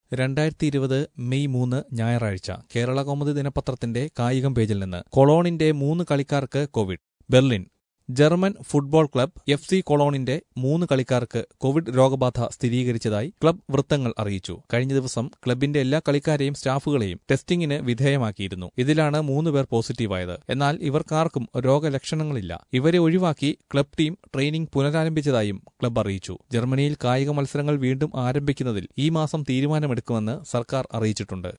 രണ്ടായിരത്തി ഇരുപത് മെയ് മൂന്ന് ഞായറാഴ്ച കേരള കൗമുദി ദിനപത്രത്തിന്റെ കായികം പേജിൽ നിന്ന് കൊളോണിന്റെ മൂന്ന് കളിക്കാർക്ക് covid Berlin German football club F C കൊളോണിന്റെ മൂന്ന് കളിക്കാർക്ക് കോവിഡ് രോഗബാധ സ്ഥിരീകരിച്ചതായി ക്ലബ് വൃത്തങ്ങൾ അറിയിച്ചു കഴിഞ്ഞ ദിവസം ക്ലബിന്റെ എല്ലാ കളിക്കാരെയും സ്റ്റാഫുകളെയും ടെസ്റ്റിംഗിന് വിധേയമാക്കിയിരുന്നു ഇതിലാണ് മൂന്ന് പേർ പോസിറ്റീവായത് എന്നാൽ ഇവർക്കാർക്കും രോഗലക്ഷണങ്ങളില്ല ഇവരെ ഒഴിവാക്കി ക്ലബ് ടീം ട്രെയിനിംഗ് പുനരാരംഭിച്ചതായും ക്ലബ് അറിയിച്ചു ജർമ്മനിയിൽ കായിക മത്സരങ്ങൾ വീണ്ടും ആരംഭിക്കുന്നതിൽ ഈ മാസം തീരുമാനമെടുക്കുമെന്ന് സർക്കാർ അറിയിച്ചിട്ടുണ്ട്